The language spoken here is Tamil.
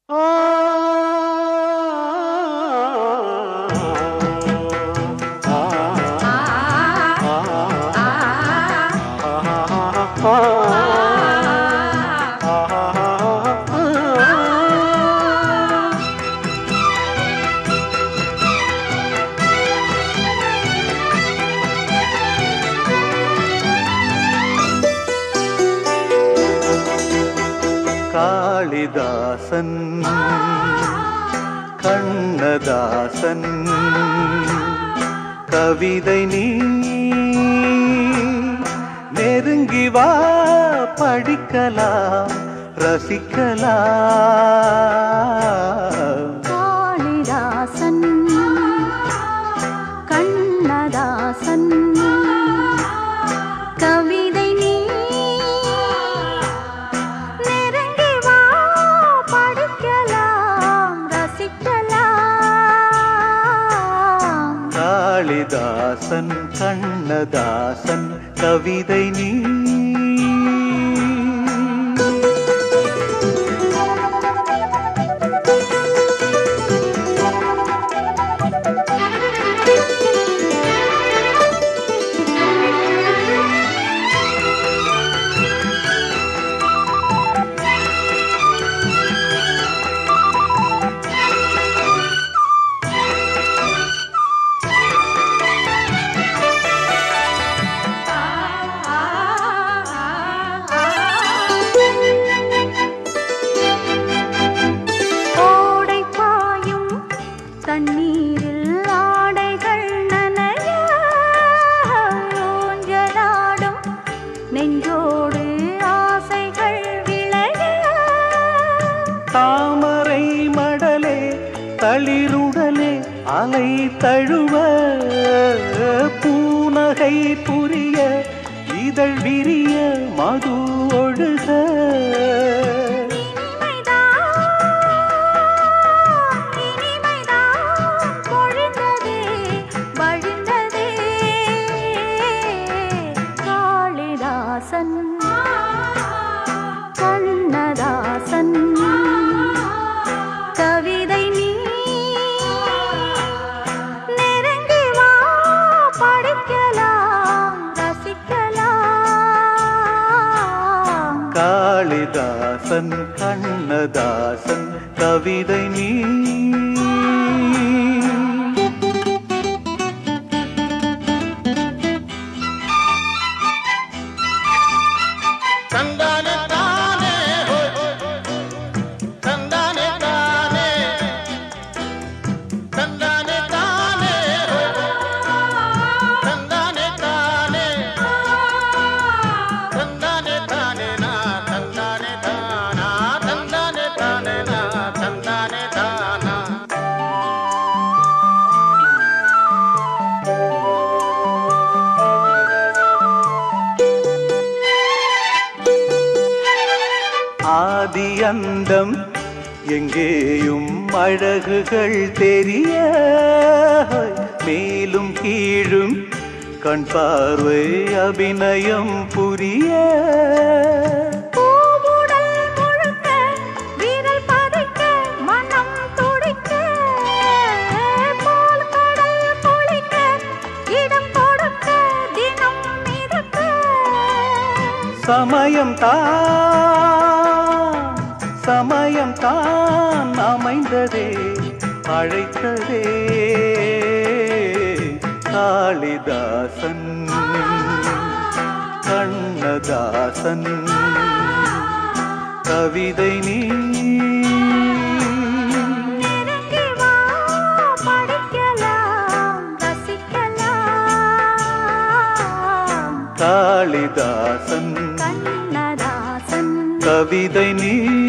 காளிதாசன் கண்ணதாசன் கவிதை நீ நெருங்கி வா படிக்கலாம் ரசிக்கலாம் காளிதாசன் கண்ணதாசன் கவிதை நீ நெருங்கி வா படிக்கலாம் ரசிக்கலாம் காளிதாசன் கண்ணதாசன் கவிதை நீ ஓடை பாயும் தண்ணீரில் ஆடைகள் நனைய ஊஞ்சலாடும் நெஞ்சோடு ஆசைகள் விளைய தாமரை மடலே தளிருடலே அலை தழுவ பூனகை புரிய இதழ் விரிய மது ஒழுக இனிமைதான், இனிமைதான் பொழிந்ததே, வழிந்ததே. காளிதாசன் கண்ணதாசன் கவிதை நீ நெருங்கி வா படிக்கலாம் ரசிக்கலாம் காளிதாசன் கண்ணதாசன் கவிதை நீ ತಂದಾನೆ ತಾನೆ ಹೋಯ್ ತಂದಾನೆ ತಾನೆ ತಂದಾನೆ ತಾನೆ ಹೋಯ್ ತಂದಾನೆ ತಾನೆ ತಂದಾನೆ ತಾನೆ ನಾ ತಂದಾನೆ ತಾನ ತಂದಾನೆ ತಾನೆ ನಾ ತಂದಾನೆ ತಾನ ஆதி அந்தம் எங்கேயும் அழகுகள் தெரிய மேலும் கீழும் கண் பார்வை அபிநயம் புரிய பூவுடல் முழுக்க விரல் பதிக்க மனம் துடிக்க பால் கடல் குளிக்க இடம் கொடுக்க தினம் மிதக்க சமயம் தான் சமயம் தான் அமைந்ததே அழைத்ததே காளிதாசன் கண்ணதாசன் கவிதை நீ நெருங்கி வா படிக்கலாம் ரசிக்கலாம் காளிதாசன் கண்ணதாசன் கவிதை நீ